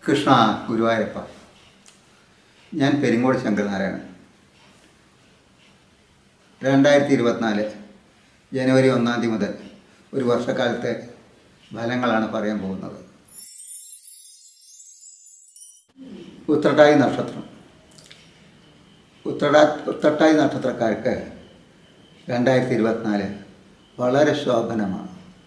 കൃഷ്ണ ഗുരുവായൂരപ്പ ഞാൻ പെരിങ്ങോട് ശങ്കരനാരായണൻ രണ്ടായിരത്തി ഇരുപത്തിനാല് ജനുവരി ഒന്നാം തീയതി മുതൽ ഒരു വർഷക്കാലത്തെ ഫലങ്ങളാണ് പറയാൻ പോകുന്നത് ഉത്രട്ടായി നക്ഷത്രം ഉത്രടാ ഉത്രട്ടായി നക്ഷത്രക്കാർക്ക് രണ്ടായിരത്തി ഇരുപത്തിനാല് വളരെ ശോഭനമാണ്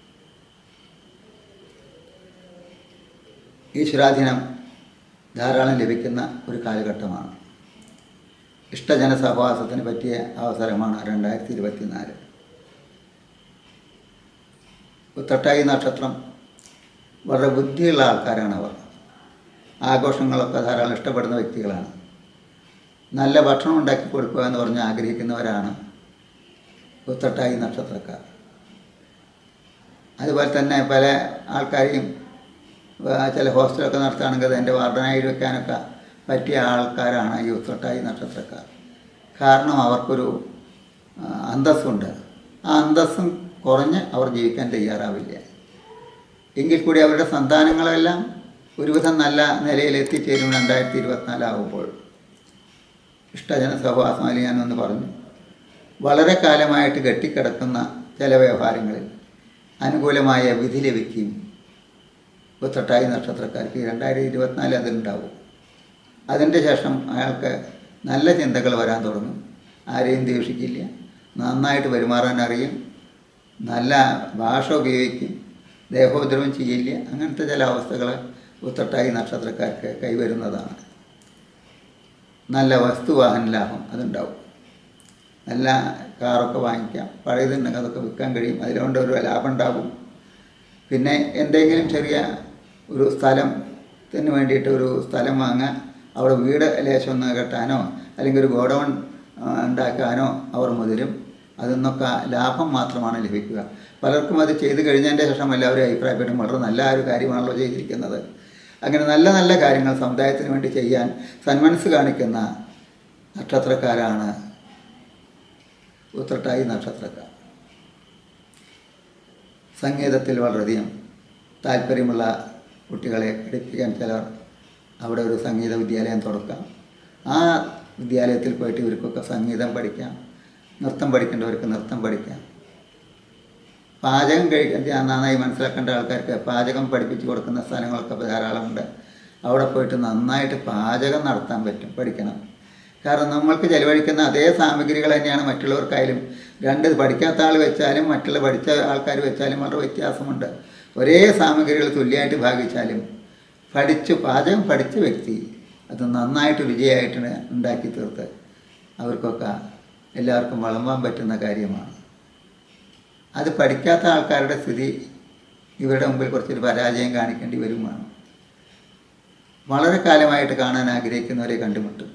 ഈശ്വരാധീനം ധാരാളം ലഭിക്കുന്ന ഒരു കാലഘട്ടമാണ് ഇഷ്ടജന സഹവാസത്തിന് പറ്റിയ അവസരമാണ് രണ്ടായിരത്തി ഇരുപത്തിനാല് ഉത്രട്ടായി നക്ഷത്രം വളരെ ബുദ്ധിയുള്ള ആൾക്കാരാണ് അവർ ആഘോഷങ്ങളൊക്കെ ധാരാളം ഇഷ്ടപ്പെടുന്ന വ്യക്തികളാണ് നല്ല ഭക്ഷണം ഉണ്ടാക്കി കൊടുക്കുക എന്ന് പറഞ്ഞ് ആഗ്രഹിക്കുന്നവരാണ് ഉത്രട്ടായി നക്ഷത്രക്കാർ അതുപോലെ തന്നെ പല ആൾക്കാരെയും ആ, ചില ഹോസ്റ്റലൊക്കെ നടത്തുകയാണെങ്കിൽ അത് എൻ്റെ വാർഡനായി വെക്കാനൊക്കെ പറ്റിയ ആൾക്കാരാണ് ഈ ഉത്രട്ടായി നക്ഷത്രക്കാർ കാരണം അവർക്കൊരു ആ, അന്തസ്സുണ്ട് ആ അന്തസ്സും കുറഞ്ഞ് അവർ ജീവിക്കാൻ തയ്യാറാവില്ല എങ്കിൽ കൂടി അവരുടെ സന്താനങ്ങളെല്ലാം ഒരുവിധം നല്ല നിലയിൽ എത്തിച്ചേരും രണ്ടായിരത്തി ഇരുപത്തിനാലാകുമ്പോൾ ഇഷ്ടജന സഹവാസം അല്ലെങ്കിൽ ഞാനൊന്ന് പറഞ്ഞു വളരെ കാലമായിട്ട് കെട്ടിക്കിടക്കുന്ന ചില വ്യവഹാരങ്ങളിൽ അനുകൂലമായ വിധി ലഭിക്കും ഉത്രട്ടായി നക്ഷത്രക്കാർക്ക് രണ്ടായിരത്തി ഇരുപത്തിനാല് അതിലുണ്ടാവും അതിൻ്റെ ശേഷം അയാൾക്ക് നല്ല ചിന്തകൾ വരാൻ തുടങ്ങും ആരെയും ദേഷിക്കില്ല നന്നായിട്ട് പെരുമാറാൻ അറിയും നല്ല ഭാഷ ഉപയോഗിക്കും ദേഹോദ്രവം ചെയ്യില്ല അങ്ങനത്തെ ചില അവസ്ഥകൾ ഉത്രട്ടായി നക്ഷത്രക്കാർക്ക് കൈവരുന്നതാണ് നല്ല വസ്തുവാഹന ലാഭം അതുണ്ടാവും നല്ല കാറൊക്കെ വാങ്ങിക്കാം പഴയതുണ്ടെങ്കിൽ അതൊക്കെ വിൽക്കാൻ കഴിയും അതിലുകൊണ്ട് ഒരു ലാഭം ഉണ്ടാകും പിന്നെ എന്തെങ്കിലും ചെറിയ ഒരു സ്ഥലത്തിന് വേണ്ടിയിട്ട് ഒരു സ്ഥലം വാങ്ങാൻ അവിടെ വീട് ലേശം ഒന്ന് കെട്ടാനോ അല്ലെങ്കിൽ ഒരു ഗോഡൗൺ ആ, ഉണ്ടാക്കാനോ അവർ മുതിരും അതിൽ നിന്നൊക്കെ ലാഭം മാത്രമാണ് ലഭിക്കുക പലർക്കും അത് ചെയ്ത് കഴിഞ്ഞതിൻ്റെ ശേഷം എല്ലാവരും അഭിപ്രായപ്പെടും വളരെ നല്ല ഒരു കാര്യമാണല്ലോ ചെയ്തിരിക്കുന്നത് അങ്ങനെ നല്ല നല്ല കാര്യങ്ങൾ സമുദായത്തിന് വേണ്ടി ചെയ്യാൻ സന്മനസ് കാണിക്കുന്ന നക്ഷത്രക്കാരാണ് ഉത്രട്ടായി നക്ഷത്രക്കാർ സംഗീതത്തിൽ വളരെയധികം താല്പര്യമുള്ള കുട്ടികളെ പഠിപ്പിക്കാൻ ചിലർ അവിടെ ഒരു സംഗീത വിദ്യാലയം തുറക്കാം ആ വിദ്യാലയത്തിൽ പോയിട്ട് ഇവർക്കൊക്കെ സംഗീതം പഠിക്കാം നൃത്തം പഠിക്കേണ്ടവർക്ക് നൃത്തം പഠിക്കാം പാചകം കഴിക്കാൻ ഞാൻ നന്നായി മനസ്സിലാക്കേണ്ട ആൾക്കാർക്ക് പാചകം പഠിപ്പിച്ച് കൊടുക്കുന്ന സ്ഥലങ്ങളൊക്കെ ഇപ്പോൾ ധാരാളമുണ്ട് അവിടെ പോയിട്ട് നന്നായിട്ട് പാചകം നടത്താൻ പറ്റും പഠിക്കണം കാരണം നമ്മൾക്ക് ചെലവഴിക്കുന്ന അതേ സാമഗ്രികൾ തന്നെയാണ് മറ്റുള്ളവർക്കായാലും രണ്ട് പഠിക്കാത്ത ആൾ വെച്ചാലും മറ്റുള്ള പഠിച്ച ആൾക്കാർ വെച്ചാലും വളരെ വ്യത്യാസമുണ്ട് ഒരേ സാമഗ്രികൾ തുല്യമായിട്ട് ഭാഗിച്ചാലും പഠിച്ച് പാചകം പഠിച്ച വ്യക്തി അത് നന്നായിട്ട് രുചിയായിട്ട് ഉണ്ടാക്കി തീർത്ത് അവർക്കൊക്കെ എല്ലാവർക്കും വളമ്പാൻ പറ്റുന്ന കാര്യമാണ് അത് പഠിക്കാത്ത ആൾക്കാരുടെ സ്ഥിതി ഇവരുടെ മുമ്പിൽ കുറച്ചൊരു പരാജയം കാണിക്കേണ്ടി വരുമാണ് വളരെ കാലമായിട്ട് കാണാൻ ആഗ്രഹിക്കുന്നവരെ കണ്ടുമുട്ടും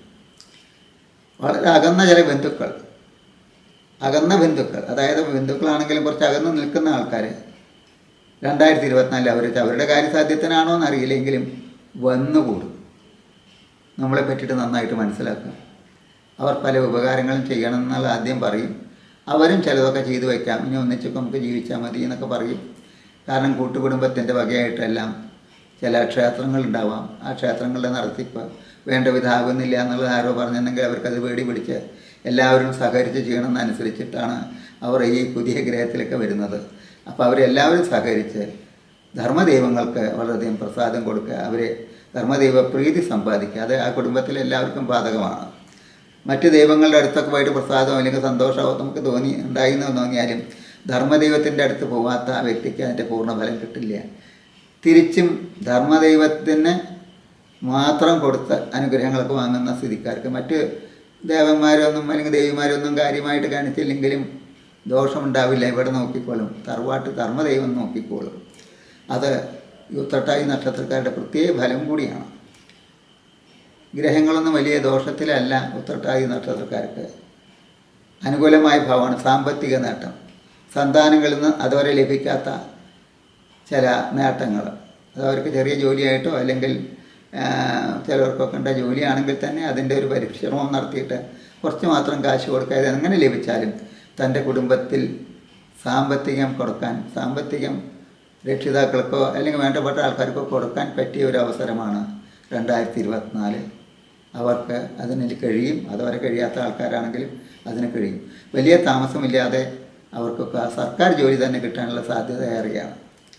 വളരെ അകന്ന ചില ബന്ധുക്കൾ അകന്ന ബന്ധുക്കൾ അതായത് ബന്ധുക്കളാണെങ്കിലും കുറച്ച് അകന്ന് നിൽക്കുന്ന ആൾക്കാർ രണ്ടായിരത്തി ഇരുപത്തിനാലിൽ അവർ അവരുടെ കാര്യസാധ്യത്തിനാണോ എന്നറിയില്ലെങ്കിലും വന്നുകൂടും നമ്മളെ പറ്റിയിട്ട് നന്നായിട്ട് മനസ്സിലാക്കും അവർ പല ഉപകാരങ്ങളും ചെയ്യണം എന്നുള്ള ആദ്യം പറയും അവരും ചിലതൊക്കെ ചെയ്തു വയ്ക്കാം ഇനി ഒന്നിച്ചൊക്കെ നമുക്ക് ജീവിച്ചാൽ മതി എന്നൊക്കെ പറയും കാരണം കൂട്ടുകുടുംബത്തിൻ്റെ വകയായിട്ടെല്ലാം ചില ക്ഷേത്രങ്ങളുണ്ടാവാം ആ ക്ഷേത്രങ്ങളുടെ നടത്തിപ്പ് വേണ്ട വിധാകുന്നില്ല എന്നുള്ളത് ആരോ പറഞ്ഞിട്ടുണ്ടെങ്കിൽ അവർക്കത് പേടി പിടിച്ച് എല്ലാവരും സഹകരിച്ച് ചെയ്യണമെന്നനുസരിച്ചിട്ടാണ് അവർ ഈ പുതിയ ഗ്രഹത്തിലൊക്കെ വരുന്നത് അപ്പോൾ അവരെല്ലാവരും സഹകരിച്ച് ധർമ്മദൈവങ്ങൾക്ക് വളരെയധികം പ്രസാദം കൊടുക്കുക അവരെ ധർമ്മദൈവ പ്രീതി സമ്പാദിക്കുക അത് ആ കുടുംബത്തിലെ എല്ലാവർക്കും ബാധകമാണ് മറ്റ് ദൈവങ്ങളുടെ അടുത്തൊക്കെ പോയിട്ട് പ്രസാദമോ അല്ലെങ്കിൽ സന്തോഷമോ നമുക്ക് തോന്നി ഉണ്ടായി എന്ന് തോന്നിയാലും ധർമ്മദൈവത്തിൻ്റെ അടുത്ത് പോകാത്ത ആ വ്യക്തിക്ക് അതിൻ്റെ പൂർണ്ണഫലം കിട്ടില്ല തിരിച്ചും ധർമ്മദൈവത്തിന് മാത്രം കൊടുത്ത അനുഗ്രഹങ്ങളൊക്കെ വാങ്ങുന്ന സ്ഥിതിക്കാർക്ക് മറ്റ് ദേവന്മാരൊന്നും അല്ലെങ്കിൽ ദേവിമാരൊന്നും കാര്യമായിട്ട് കാണിച്ചില്ലെങ്കിലും ദോഷമുണ്ടാവില്ല ഇവിടെ നോക്കിക്കോളും തറവാട്ട് ധർമ്മദൈവം നോക്കിക്കോളും അത് ഈ ഉത്രട്ടായി നക്ഷത്രക്കാരുടെ പ്രത്യേക ഫലം കൂടിയാണ് ഗ്രഹങ്ങളൊന്നും വലിയ ദോഷത്തിലല്ല ഉത്രട്ടായി നക്ഷത്രക്കാർക്ക് അനുകൂലമായ ഭാവമാണ് സാമ്പത്തിക നേട്ടം സന്താനങ്ങളിൽ നിന്ന് അതുവരെ ലഭിക്കാത്ത ചില നേട്ടങ്ങൾ അത് അവർക്ക് ചെറിയ ജോലിയായിട്ടോ അല്ലെങ്കിൽ ആ, ചിലവർക്കൊക്കെ ഉണ്ട ജോലിയാണെങ്കിൽ തന്നെ അതിൻ്റെ ഒരു പരിശ്രമം നടത്തിയിട്ട് കുറച്ച് മാത്രം കാശ് കൊടുക്കാതെ അങ്ങനെ ലഭിച്ചാലും തൻ്റെ കുടുംബത്തിൽ സാമ്പത്തികം കൊടുക്കാൻ സാമ്പത്തികം രക്ഷിതാക്കൾക്കോ അല്ലെങ്കിൽ വേണ്ടപ്പെട്ട ആൾക്കാർക്കോ കൊടുക്കാൻ പറ്റിയ ഒരു അവസരമാണ് രണ്ടായിരത്തി ഇരുപത്തിനാല് അവർക്ക് അതിന് കഴിയും അതുവരെ കഴിയാത്ത ആൾക്കാരാണെങ്കിലും അതിന് കഴിയും വലിയ താമസമില്ലാതെ അവർക്കൊക്കെ സർക്കാർ ജോലി തന്നെ കിട്ടാനുള്ള സാധ്യത ഏറെയാണ്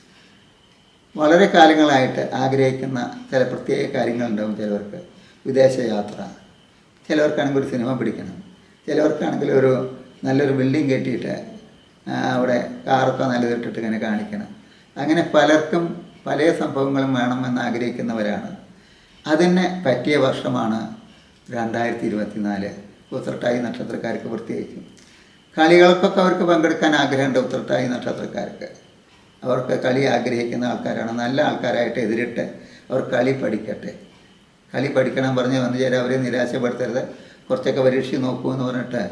വളരെ കാലങ്ങളായിട്ട് ആഗ്രഹിക്കുന്ന ചില പ്രത്യേക കാര്യങ്ങളുണ്ടാവും ചിലവർക്ക് വിദേശ യാത്ര ചിലവർക്കാണെങ്കിൽ ഒരു സിനിമ പിടിക്കണം ചിലവർക്കാണെങ്കിൽ ഒരു നല്ലൊരു ബിൽഡിംഗ് കെട്ടിയിട്ട് ആ, അവിടെ കാറൊക്കെ നല്ലതിട്ടിട്ട് ഇങ്ങനെ കാണിക്കണം അങ്ങനെ പലർക്കും പല സംഭവങ്ങളും വേണമെന്ന് ആഗ്രഹിക്കുന്നവരാണ് അതിന് പറ്റിയ വർഷമാണ് രണ്ടായിരത്തി ഇരുപത്തിനാല് ഉത്രട്ടായി നക്ഷത്രക്കാർക്ക് പ്രത്യേകിച്ചും കളികൾക്കൊക്കെ അവർക്ക് പങ്കെടുക്കാൻ ആഗ്രഹമുണ്ട് ഉത്രട്ടായി നക്ഷത്രക്കാർക്ക് അവർക്ക് കളി ആഗ്രഹിക്കുന്ന ആൾക്കാരാണ് നല്ല ആൾക്കാരായിട്ട് എതിരിട്ട് അവർ കളി പഠിക്കട്ടെ കളി പഠിക്കണം പറഞ്ഞ് വന്നു ചേരാൻ അവരെ നിരാശപ്പെടുത്തരുത് കുറച്ചൊക്കെ പരീക്ഷ നോക്കൂ എന്ന് പറഞ്ഞിട്ട്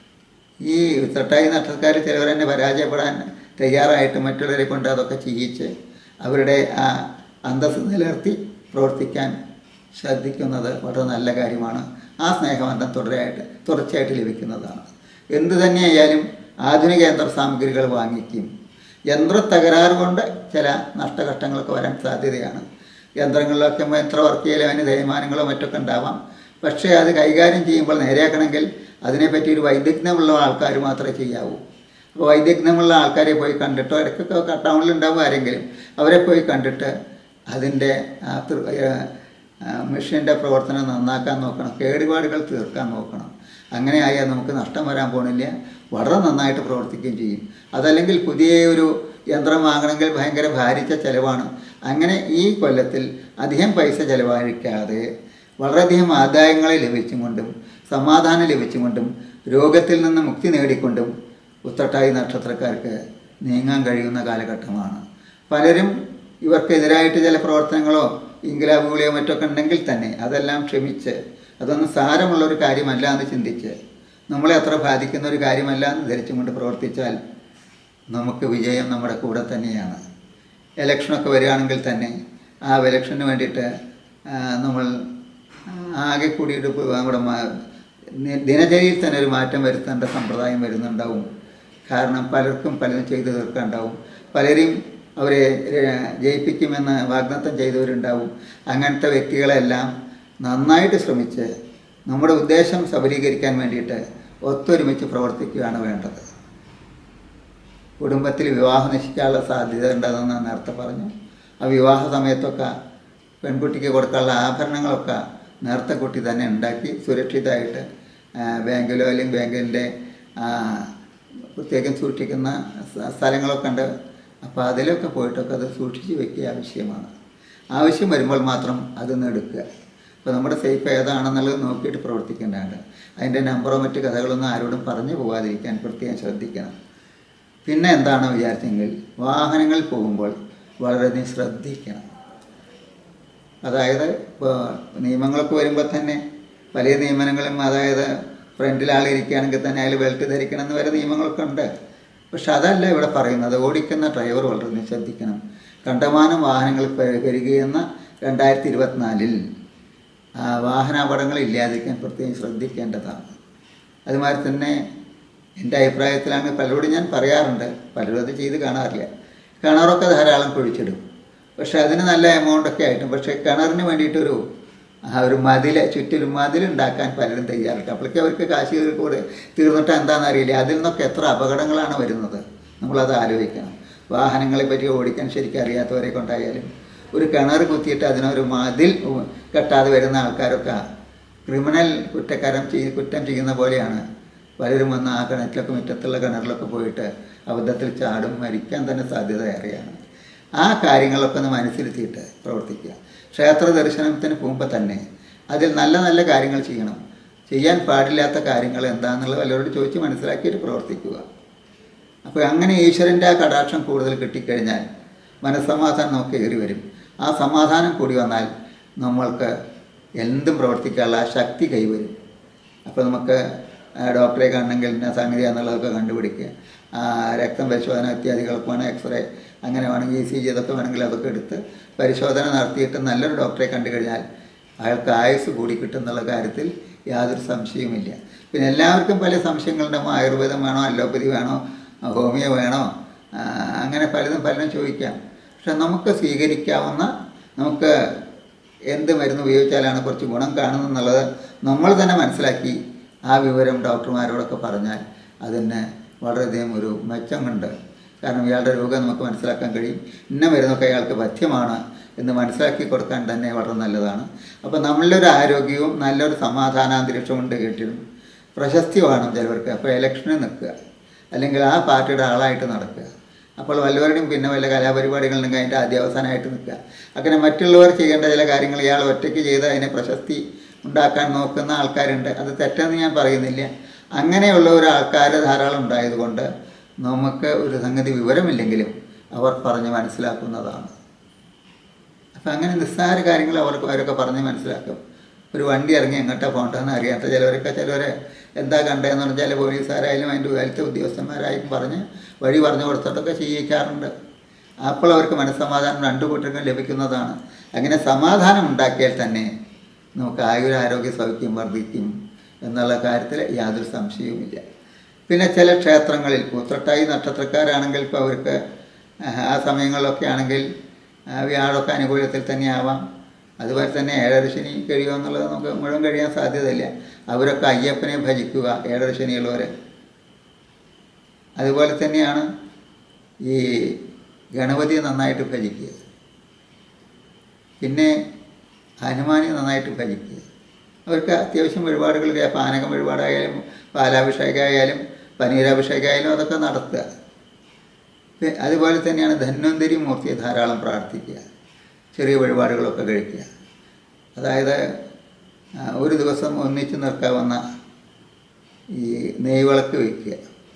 ഈ ഉത്രട്ടായി നക്ഷത്രക്കാർ ചിലവർ തന്നെ പരാജയപ്പെടാൻ തയ്യാറായിട്ട് മറ്റുള്ളവരെ കൊണ്ട് അതൊക്കെ ചെയ്യിച്ച് അവരുടെ ആ അന്തസ്സ് നിലനിർത്തി പ്രവർത്തിക്കാൻ ശ്രദ്ധിക്കുന്നത് വളരെ നല്ല കാര്യമാണ് ആ സ്നേഹബന്ധം തുടരായിട്ട് തുടർച്ചയായിട്ട് ലഭിക്കുന്നതാണ് എന്തു തന്നെയായാലും ആധുനിക യന്ത്ര സാമഗ്രികൾ വാങ്ങിക്കും യന്ത്ര തകരാറ് കൊണ്ട് ചില നഷ്ടഘട്ടങ്ങളൊക്കെ വരാൻ സാധ്യതയാണ് യന്ത്രങ്ങളിലൊക്കെ യന്ത്ര വർക്ക് ചെയ്യലും അതിന് തേയ്മാനങ്ങളോ മറ്റൊക്കെ ഉണ്ടാവാം പക്ഷേ അത് കൈകാര്യം ചെയ്യുമ്പോൾ നേരെയാക്കണമെങ്കിൽ അതിനെപ്പറ്റി ഒരു വൈദഗ്ധ്യമുള്ള ആൾക്കാർ മാത്രമേ ചെയ്യാവൂ അപ്പോൾ വൈദഗ്ധ്യമുള്ള ആൾക്കാരെ പോയി കണ്ടിട്ടോ ഇടയ്ക്കൊക്കെ ടൗണിൽ ഉണ്ടാവും ആരെങ്കിലും അവരെ പോയി കണ്ടിട്ട് അതിൻ്റെ ആ തൃ- ആ, മെഷീൻ്റെ പ്രവർത്തനം നന്നാക്കാൻ നോക്കണം കേടുപാടുകൾ തീർക്കാൻ നോക്കണം അങ്ങനെ ആയാൽ നമുക്ക് നഷ്ടം വരാൻ പോണില്ല വളരെ നന്നായിട്ട് പ്രവർത്തിക്കുകയും ചെയ്യും അതല്ലെങ്കിൽ പുതിയ ഒരു യന്ത്രം വാങ്ങണമെങ്കിൽ ഭയങ്കര ഭാരിച്ച ചിലവാണ് അങ്ങനെ ഈ കൊല്ലത്തിൽ അധികം പൈസ ചിലവഴിക്കാതെ വളരെയധികം ആദായങ്ങളെ ലഭിച്ചുകൊണ്ടും സമാധാനം ലഭിച്ചുകൊണ്ടും രോഗത്തിൽ നിന്ന് മുക്തി നേടിക്കൊണ്ടും ഉത്രട്ടായി നക്ഷത്രക്കാർക്ക് നീങ്ങാൻ കഴിയുന്ന കാലഘട്ടമാണ് പലരും ഇവർക്കെതിരായിട്ട് ചില പ്രവർത്തനങ്ങളോ ഇംഗ്ലാബുകളെയോ മറ്റൊക്കെ ഉണ്ടെങ്കിൽ തന്നെ അതെല്ലാം ക്ഷമിച്ച് അതൊന്നും സാരമുള്ള ഒരു കാര്യമല്ല എന്ന് ചിന്തിച്ച് നമ്മളെ അത്ര ബാധിക്കുന്ന ഒരു കാര്യമല്ല എന്ന് ധരിച്ചുകൊണ്ട് പ്രവർത്തിച്ചാൽ നമുക്ക് വിജയം നമ്മുടെ കൂടെ തന്നെയാണ് ഇലക്ഷനൊക്കെ വരികയാണെങ്കിൽ തന്നെ ആ ഇലക്ഷന് വേണ്ടിയിട്ട് ആ, നമ്മൾ ആകെ കൂടിയിട്ട് ഇപ്പോൾ നമ്മുടെ മ- നി- ദിനചര്യയിൽ തന്നെ ഒരു മാറ്റം വരുത്തേണ്ട സമ്പ്രദായം വരുന്നുണ്ടാവും കാരണം പലർക്കും പലതും ചെയ്തു തീർക്കാനുണ്ടാവും പലരെയും അവരെ ഏഹ്, ജയിപ്പിക്കുമെന്ന് വാഗ്ദത്തം ചെയ്തവരുണ്ടാവും അങ്ങനത്തെ വ്യക്തികളെല്ലാം നന്നായിട്ട് ശ്രമിച്ച് നമ്മുടെ ഉദ്ദേശം സബലീകരിക്കാൻ വേണ്ടിയിട്ട് ഒത്തൊരുമിച്ച് പ്രവർത്തിക്കുകയാണ് വേണ്ടത് കുടുംബത്തിൽ വിവാഹം നശിക്കാനുള്ള സാധ്യത ഉണ്ടെന്ന് ഞാൻ നേരത്തെ പറഞ്ഞു ആ വിവാഹ സമയത്തൊക്കെ പെൺകുട്ടിക്ക് കൊടുക്കാനുള്ള ആഭരണങ്ങളൊക്കെ നേരത്തെ കുട്ടി തന്നെ ഉണ്ടാക്കി സുരക്ഷിതമായിട്ട് ആ, ബാങ്കിലോ അല്ലെങ്കിൽ ബാങ്കിൻ്റെ പ്രത്യേകം സൂക്ഷിക്കുന്ന സ്ഥ- സ്ഥലങ്ങളൊക്കെ ഉണ്ട് അപ്പോൾ അതിലൊക്കെ പോയിട്ടൊക്കെ അത് സൂക്ഷിച്ച് വെക്കുക ആവശ്യമാണ് ആവശ്യം വരുമ്പോൾ മാത്രം അതൊന്ന് എടുക്കുക അപ്പോൾ നമ്മുടെ സേഫ് ഏതാണെന്നുള്ളത് നോക്കിയിട്ട് പ്രവർത്തിക്കേണ്ടതാണ് അതിൻ്റെ നമ്പറോ മറ്റ് കഥകളൊന്നും ആരോടും പറഞ്ഞു പോകാതിരിക്കാൻ പ്രത്യേകം ശ്രദ്ധിക്കണം പിന്നെ എന്താണ് വിചാരിച്ചെങ്കിൽ വാഹനങ്ങളിൽ പോകുമ്പോൾ വളരെയധികം ശ്രദ്ധിക്കണം അതായത് ഇപ്പോൾ നിയമങ്ങളൊക്കെ വരുമ്പോൾ തന്നെ പല നിയമനങ്ങളും അതായത് ഫ്രണ്ടിൽ ആളിരിക്കുകയാണെങ്കിൽ തന്നെ അയാൾ ബെൽറ്റ് ധരിക്കണം എന്ന് വരെ നിയമങ്ങളൊക്കെ ഉണ്ട് പക്ഷെ അതല്ല ഇവിടെ പറയുന്നത് ഓടിക്കുന്ന ഡ്രൈവർ വളരെ ശ്രദ്ധിക്കണം കണ്ടമാനം വാഹനങ്ങൾ പെ- പെരുകിയെന്ന രണ്ടായിരത്തി ഇരുപത്തിനാലിൽ വാഹനാപകടങ്ങൾ ഇല്ലാതിരിക്കാൻ പ്രത്യേകം ശ്രദ്ധിക്കേണ്ടതാണ് അതുമാതിരി തന്നെ എൻ്റെ അഭിപ്രായത്തിലാണ് പലരോടും ഞാൻ പറയാറുണ്ട് പലരും അത് ചെയ്ത് കാണാറില്ല കിണറൊക്കെ ധാരാളം കുഴിച്ചിടും പക്ഷെ അതിന് നല്ല എമൗണ്ട് ഒക്കെ ആയിട്ടും പക്ഷേ കിണറിന് വേണ്ടിയിട്ടൊരു ആ ഒരു മതിൽ ചുറ്റിലും മതിലുണ്ടാക്കാൻ പലരും തയ്യാറുണ്ട് അപ്പോഴേക്കും അവർക്ക് കാശ് കൂടെ തീർന്നിട്ട് എന്താണെന്ന് അറിയില്ല അതിൽ നിന്നൊക്കെ എത്ര അപകടങ്ങളാണ് വരുന്നത് നമ്മളത് ആലോചിക്കണം വാഹനങ്ങളെ പറ്റി ഓടിക്കാൻ ശരിക്കും അറിയാത്തവരെ കൊണ്ടായാലും ഒരു കിണർ കുത്തിയിട്ട് അതിനൊരു മതിൽ ഉ- കെട്ടാതെ വരുന്ന ആൾക്കാരൊക്കെ ക്രിമിനൽ കുറ്റക്കാരം ചെയ് കുറ്റം ചെയ്യുന്ന പോലെയാണ് പലരും വന്ന് ആ കിണറ്റിലൊക്കെ മുറ്റത്തുള്ള കിണറിലൊക്കെ പോയിട്ട് അബദ്ധത്തിൽ ചാടും മരിക്കാൻ തന്നെ സാധ്യത ഏറെയാണ് ആ കാര്യങ്ങളൊക്കെ ഒന്ന് മനസ്സിലെത്തിയിട്ട് പ്രവർത്തിക്കുക ക്ഷേത്ര ദർശനത്തിന് പോകുമ്പോൾ തന്നെ അതിൽ നല്ല നല്ല കാര്യങ്ങൾ ചെയ്യണം ചെയ്യാൻ പാടില്ലാത്ത കാര്യങ്ങൾ എന്താണെന്നുള്ളത് വല്ലവരോട് ചോദിച്ച് മനസ്സിലാക്കിയിട്ട് പ്രവർത്തിക്കുക അപ്പോൾ അങ്ങനെ ഈശ്വരൻ്റെ ആ കടാക്ഷം കൂടുതൽ കിട്ടിക്കഴിഞ്ഞാൽ മനസ്സമാധാനം നമുക്ക് ഏറി വരും ആ സമാധാനം കൂടി വന്നാൽ നമ്മൾക്ക് എന്തും പ്രവർത്തിക്കാനുള്ള ആ ശക്തി കൈവരും അപ്പോൾ നമുക്ക് ആ, ഡോക്ടറെ കാണണമെങ്കിൽ ഇന്ന സംഗതി എന്നുള്ളതൊക്കെ കണ്ടുപിടിക്കുക ആ, രക്തം പരിശോധന ഇത്യാദികളൊക്കെ വേണം എക്സ്റേ അങ്ങനെ വേണമെങ്കിൽ ഇ സി ജി ഇതൊക്കെ വേണമെങ്കിൽ അതൊക്കെ എടുത്ത് പരിശോധന നടത്തിയിട്ട് നല്ലൊരു ഡോക്ടറെ കണ്ടു കഴിഞ്ഞാൽ അയാൾക്ക് ആയുസ് കൂടി കിട്ടും എന്നുള്ള കാര്യത്തിൽ യാതൊരു സംശയവുമില്ല പിന്നെ എല്ലാവർക്കും പല സംശയങ്ങളുണ്ടാവും ആയുർവേദം വേണോ അലോപ്പതി വേണോ ഹോമിയോ വേണോ ആ, അങ്ങനെ പലതും പലതും ചോദിക്കാം പക്ഷെ നമുക്ക് സ്വീകരിക്കാവുന്ന നമുക്ക് എന്ത് മരുന്ന് ഉപയോഗിച്ചാലാണ് കുറച്ച് ഗുണം കാണുന്നതെന്നുള്ളത് നമ്മൾ തന്നെ മനസ്സിലാക്കി ആ വിവരം ഡോക്ടർമാരോടൊക്കെ പറഞ്ഞാൽ അതിന് വളരെയധികം ഒരു മെച്ചമുണ്ട് കാരണം ഇയാളുടെ രോഗം നമുക്ക് മനസ്സിലാക്കാൻ കഴിയും ഇന്ന മരുന്നൊക്കെ അയാൾക്ക് പഥ്യമാണ് എന്ന് മനസ്സിലാക്കി കൊടുക്കാൻ തന്നെ വളരെ നല്ലതാണ് അപ്പോൾ നമ്മളുടെ ഒരു ആരോഗ്യവും നല്ലൊരു സമാധാനാന്തരീക്ഷവും ഉണ്ട് കേട്ടിരുന്നു പ്രശസ്തി വേണം ചിലവർക്ക് അപ്പോൾ ഇലക്ഷന് നിൽക്കുക അല്ലെങ്കിൽ ആ പാർട്ടിയുടെ ആളായിട്ട് നടക്കുക അപ്പോൾ വല്ലവരുടെയും പിന്നെ വല്ല കലാപരിപാടികളിലും കഴിഞ്ഞിട്ട് ആദ്യാവസാനമായിട്ട് നിൽക്കുക അങ്ങനെ മറ്റുള്ളവർ ചെയ്യേണ്ട ചില കാര്യങ്ങൾ ഇയാൾ ഒറ്റയ്ക്ക് ചെയ്ത് അതിനെ പ്രശസ്തി ഉണ്ടാക്കാൻ നോക്കുന്ന ആൾക്കാരുണ്ട് അത് തെറ്റെന്ന് ഞാൻ പറയുന്നില്ല അങ്ങനെയുള്ള ഒരു ആൾക്കാർ ധാരാളം ഉണ്ടായതുകൊണ്ട് നമുക്ക് ഒരു സംഗതി വിവരമില്ലെങ്കിലും അവർ പറഞ്ഞ് മനസ്സിലാക്കുന്നതാണ് അപ്പം അങ്ങനെ നിസ്സാര കാര്യങ്ങൾ അവർക്ക് അവരൊക്കെ പറഞ്ഞ് മനസ്സിലാക്കും ഒരു വണ്ടി ഇറങ്ങി എങ്ങോട്ടാണ് പോകേണ്ടതെന്ന് അറിയാത്ത ചിലവരൊക്കെ ചിലവരെ എന്താ കണ്ടതെന്ന് പറഞ്ഞാൽ പോലീസുകാരായാലും അതിൻ്റെ ഉയരത്തെ ഉദ്യോഗസ്ഥന്മാരായും പറഞ്ഞ് വഴി പറഞ്ഞു കൊടുത്തിട്ടൊക്കെ ചെയ്യിക്കാറുണ്ട് അപ്പോൾ അവർക്ക് മനസ്സമാധാനം രണ്ടു കൂട്ടർക്കും ലഭിക്കുന്നതാണ് അങ്ങനെ സമാധാനം ഉണ്ടാക്കിയാൽ തന്നെ നമുക്ക് ആയുരാരോഗ്യ സൗഖ്യം വർദ്ധിക്കും എന്നുള്ള കാര്യത്തിൽ യാതൊരു സംശയവുമില്ല പിന്നെ ചില ക്ഷേത്രങ്ങളിൽ പൂത്രട്ടായി നക്ഷത്രക്കാരാണെങ്കിൽ ഇപ്പോൾ അവർക്ക് ആ സമയങ്ങളിലൊക്കെ ആണെങ്കിൽ ആ വ്യാഴമൊക്കെ അനുകൂലത്തിൽ തന്നെ ആവാം അതുപോലെ തന്നെ ഏഴര ശനി കഴിയുക എന്നുള്ളത് നമുക്ക് മുഴുവൻ കഴിയാൻ സാധ്യതയില്ല അവരൊക്കെ അയ്യപ്പനെ ഭജിക്കുക ഏഴര ശനിയുള്ളവർ അതുപോലെ തന്നെയാണ് ഈ ഗണപതിയെ നന്നായിട്ട് ഭജിക്കുക പിന്നെ ഹനുമാനെ നന്നായിട്ട് ഭജിക്കുക അവർക്ക് അത്യാവശ്യം വഴിപാടുകൾ പാനകം വഴിപാടായാലും പാലാഭിഷേകമായാലും പനീരാഭിഷേകമായാലും അതൊക്കെ നടത്തുക പി- അതുപോലെ തന്നെയാണ് ധന്വന്തരി മൂർത്തിയെ ധാരാളം പ്രാർത്ഥിക്കുക ചെറിയ വഴിപാടുകളൊക്കെ കഴിക്കുക അതായത് ആ, ഒരു ദിവസം ഒന്നിച്ച് നിൽക്കാവുന്ന ഈ നെയ്വിളക്ക് വയ്ക്കുക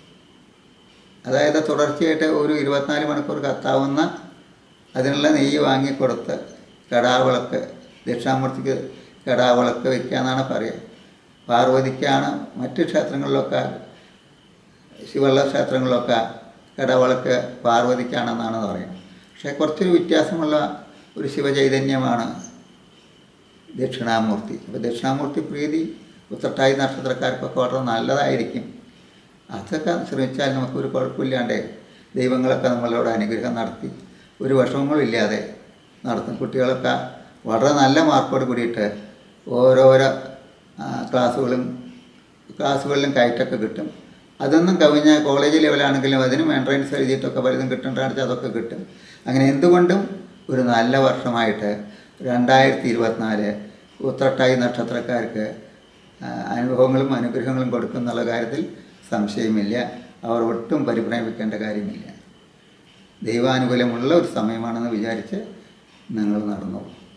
അതായത് തുടർച്ചയായിട്ട് ഒരു ഇരുപത്തിനാല് മണിക്കൂർ കത്താവുന്ന അതിനുള്ള നെയ്യ് വാങ്ങിക്കൊടുത്ത് കടാവിളക്ക് ദക്ഷിണാമൂർത്തിക്ക് കടാവിളക്ക് വയ്ക്കുക എന്നാണ് പറയുക പാർവതിക്കാണ് മറ്റ് ക്ഷേത്രങ്ങളിലൊക്കെ ശിവള്ള ക്ഷേത്രങ്ങളിലൊക്കെ കടവിളക്ക് പാർവതിക്കാണെന്നാണ് പറയുന്നത് പക്ഷേ കുറച്ചൊരു വ്യത്യാസമുള്ള ഒരു ശിവചൈതന്യമാണ് ദക്ഷിണാമൂർത്തി അപ്പോൾ ദക്ഷിണാമൂർത്തി പ്രീതി ഉത്രട്ടായി നക്ഷത്രക്കാർക്കൊക്കെ വളരെ നല്ലതായിരിക്കും അതൊക്കെ ശ്രമിച്ചാൽ നമുക്കൊരു കുഴപ്പമില്ലാണ്ട് ദൈവങ്ങളൊക്കെ നമ്മളോട് അനുഗ്രഹം നടത്തി ഒരു വിഷമങ്ങളും ഇല്ലാതെ നടത്തും കുട്ടികളൊക്കെ വളരെ നല്ല മാർക്കോട് കൂടിയിട്ട് ഓരോരോ ആ, ക്ലാസ്സുകളും ക്ലാസ്സുകളിലും കയറ്റൊക്കെ കിട്ടും അതൊന്നും കവിഞ്ഞ കോളേജ് ലെവലാണെങ്കിലും അതിനും എൻട്രൻസ് എഴുതിയിട്ടൊക്കെ പലതും കിട്ടേണ്ടത് അതൊക്കെ കിട്ടും അങ്ങനെ എന്തുകൊണ്ടും ഒരു നല്ല വർഷമായിട്ട് രണ്ടായിരത്തി ഇരുപത്തിനാല് ഉത്രട്ടായി നക്ഷത്രക്കാർക്ക് ആ, അനുഭവങ്ങളും അനുഗ്രഹങ്ങളും കൊടുക്കുന്നുള്ള കാര്യത്തിൽ സംശയമില്ല അവർ ഒട്ടും പരിഭ്രമിക്കേണ്ട കാര്യമില്ല ദൈവാനുകൂലമുള്ള ഒരു സമയമാണെന്ന് വിചാരിച്ച് നിങ്ങൾ നടന്നോളൂ